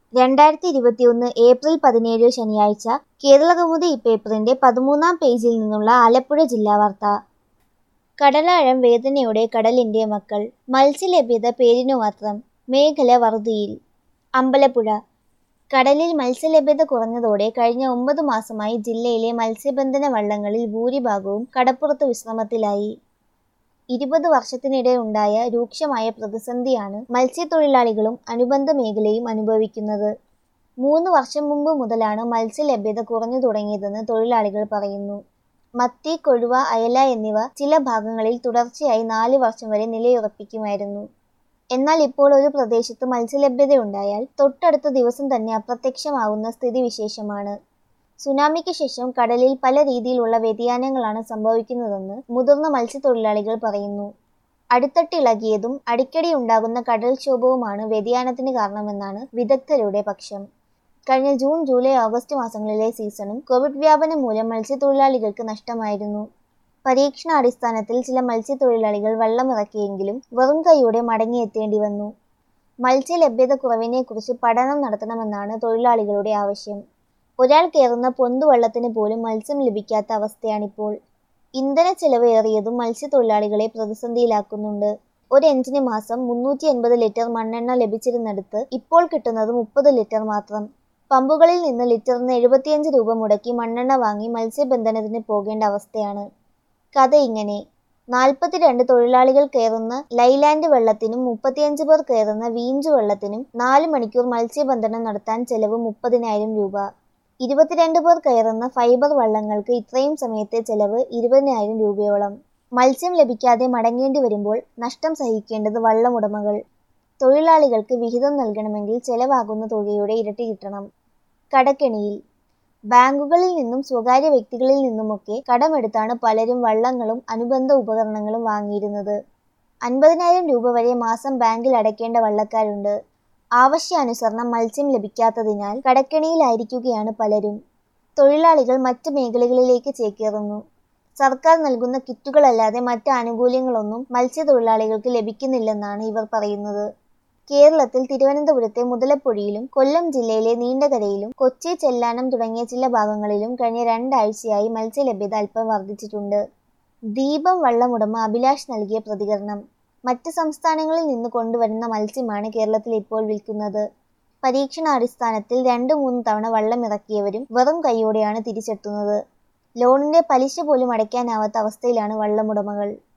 രണ്ടായിരത്തി ഇരുപത്തിയൊന്ന് ഏപ്രിൽ പതിനേഴ് ശനിയാഴ്ച കേരളകൗമുദി ഇപ്പേപ്പറിന്റെ പതിമൂന്നാം പേജിൽ നിന്നുള്ള ആലപ്പുഴ ജില്ലാ വാർത്ത കടലാഴം വേദനയോടെ കടലിന്റെ മക്കൾ മത്സ്യലഭ്യത പേരിനു മാത്രം മേഖല വറുതിയിൽ അമ്പലപ്പുഴ കടലിൽ മത്സ്യലഭ്യത കുറഞ്ഞതോടെ കഴിഞ്ഞ ഒമ്പത് മാസമായി ജില്ലയിലെ മത്സ്യബന്ധന വള്ളങ്ങളിൽ ഭൂരിഭാഗവും കടപ്പുറത്ത് വിശ്രമത്തിലായി ഇരുപത് വർഷത്തിനിടെ ഉണ്ടായ രൂക്ഷമായ പ്രതിസന്ധിയാണ് മത്സ്യത്തൊഴിലാളികളും അനുബന്ധ മേഖലയും അനുഭവിക്കുന്നത് മൂന്ന് വർഷം മുമ്പ് മുതലാണ് മത്സ്യലഭ്യത കുറഞ്ഞു തുടങ്ങിയതെന്ന് തൊഴിലാളികൾ പറയുന്നു മത്തി കൊഴുവ അയല എന്നിവ ചില ഭാഗങ്ങളിൽ തുടർച്ചയായി നാല് വർഷം വരെ നിലയുറപ്പിക്കുമായിരുന്നു എന്നാൽ ഇപ്പോൾ ഒരു പ്രദേശത്ത് മത്സ്യലഭ്യതയുണ്ടായാൽ തൊട്ടടുത്ത ദിവസം തന്നെ അപ്രത്യക്ഷമാകുന്ന സ്ഥിതിവിശേഷമാണ് സുനാമിക്ക് ശേഷം കടലിൽ പല രീതിയിലുള്ള വ്യതിയാനങ്ങളാണ് സംഭവിക്കുന്നതെന്ന് മുതിർന്ന മത്സ്യത്തൊഴിലാളികൾ പറയുന്നു അടിത്തട്ടിളകിയതും അടിക്കടി ഉണ്ടാകുന്ന കടൽക്ഷോഭവുമാണ് വ്യതിയാനത്തിന് കാരണമെന്നാണ് വിദഗ്ധരുടെ പക്ഷം കഴിഞ്ഞ ജൂൺ ജൂലൈ ഓഗസ്റ്റ് മാസങ്ങളിലെ സീസണും കോവിഡ് വ്യാപനം മൂലം മത്സ്യത്തൊഴിലാളികൾക്ക് നഷ്ടമായിരുന്നു പരീക്ഷണാടിസ്ഥാനത്തിൽ ചില മത്സ്യത്തൊഴിലാളികൾ വള്ളമിറക്കിയെങ്കിലും വെറും കൈയോടെ മടങ്ങിയെത്തേണ്ടി വന്നു മത്സ്യലഭ്യത കുറവിനെക്കുറിച്ച് പഠനം നടത്തണമെന്നാണ് തൊഴിലാളികളുടെ ആവശ്യം ഒരാൾ കയറുന്ന പൊന്തുവള്ളത്തിന് പോലും മത്സ്യം ലഭിക്കാത്ത അവസ്ഥയാണിപ്പോൾ ഇന്ധന ചെലവ് ഏറിയതും മത്സ്യത്തൊഴിലാളികളെ പ്രതിസന്ധിയിലാക്കുന്നുണ്ട് ഒരു എഞ്ചിന് മാസം മുന്നൂറ്റി എൺപത് ലിറ്റർ മണ്ണെണ്ണ ലഭിച്ചിരുന്നിടത്ത് ഇപ്പോൾ കിട്ടുന്നത് മുപ്പത് ലിറ്റർ മാത്രം പമ്പുകളിൽ നിന്ന് ലിറ്ററിന് എഴുപത്തിയഞ്ച് രൂപ മുടക്കി മണ്ണെണ്ണ വാങ്ങി മത്സ്യബന്ധനത്തിന് പോകേണ്ട അവസ്ഥയാണ് കഥ ഇങ്ങനെ നാൽപ്പത്തിരണ്ട് തൊഴിലാളികൾ കയറുന്ന ലൈലാൻഡ് വെള്ളത്തിനും മുപ്പത്തിയഞ്ച് പേർ കയറുന്ന വീഞ്ചു വെള്ളത്തിനും നാല് മണിക്കൂർ മത്സ്യബന്ധനം നടത്താൻ ചെലവ് മുപ്പതിനായിരം രൂപ ഇരുപത്തിരണ്ട് പേർ കയറുന്ന ഫൈബർ വള്ളങ്ങൾക്ക് ഇത്രയും സമയത്തെ ചെലവ് ഇരുപതിനായിരം രൂപയോളം മത്സ്യം ലഭിക്കാതെ മടങ്ങേണ്ടി വരുമ്പോൾ നഷ്ടം സഹിക്കേണ്ടത് വള്ളമുടമകൾ തൊഴിലാളികൾക്ക് വിഹിതം നൽകണമെങ്കിൽ ചെലവാകുന്ന തുകയുടെ ഇരട്ടി കിട്ടണം കടക്കെണിയിൽ ബാങ്കുകളിൽ നിന്നും സ്വകാര്യ വ്യക്തികളിൽ നിന്നുമൊക്കെ കടമെടുത്താണ് പലരും വള്ളങ്ങളും അനുബന്ധ ഉപകരണങ്ങളും വാങ്ങിയിരുന്നത് അൻപതിനായിരം രൂപ വരെ മാസം ബാങ്കിൽ അടയ്ക്കേണ്ട വള്ളക്കാരുണ്ട് ആവശ്യാനുസരണം മത്സ്യം ലഭിക്കാത്തതിനാൽ കടക്കെണിയിലായിരിക്കുകയാണ് പലരും തൊഴിലാളികൾ മറ്റ് മേഖലകളിലേക്ക് ചേക്കേറുന്നു സർക്കാർ നൽകുന്ന കിറ്റുകളല്ലാതെ മറ്റ് ആനുകൂല്യങ്ങളൊന്നും മത്സ്യത്തൊഴിലാളികൾക്ക് ലഭിക്കുന്നില്ലെന്നാണ് ഇവർ പറയുന്നത് കേരളത്തിൽ തിരുവനന്തപുരത്തെ മുതലപ്പൊഴിയിലും കൊല്ലം ജില്ലയിലെ നീണ്ടകരയിലും കൊച്ചി ചെല്ലാനം തുടങ്ങിയ ചില ഭാഗങ്ങളിലും കഴിഞ്ഞ രണ്ടാഴ്ചയായി മത്സ്യലഭ്യത അല്പം വർദ്ധിച്ചിട്ടുണ്ട് ദീപം വള്ളമുടമ അഭിലാഷ് നൽകിയ പ്രതികരണം മറ്റ് സംസ്ഥാനങ്ങളിൽ നിന്ന് കൊണ്ടുവരുന്ന മത്സ്യമാണ് കേരളത്തിൽ ഇപ്പോൾ വിൽക്കുന്നത് പരീക്ഷണാടിസ്ഥാനത്തിൽ രണ്ട് മൂന്ന് തവണ വള്ളം ഇറക്കിയവരും വെറും കൈയോടെയാണ് തിരിച്ചെത്തുന്നത് ലോണിന്റെ പലിശ പോലും അടയ്ക്കാനാവാത്ത അവസ്ഥയിലാണ് വള്ളമുടമകൾ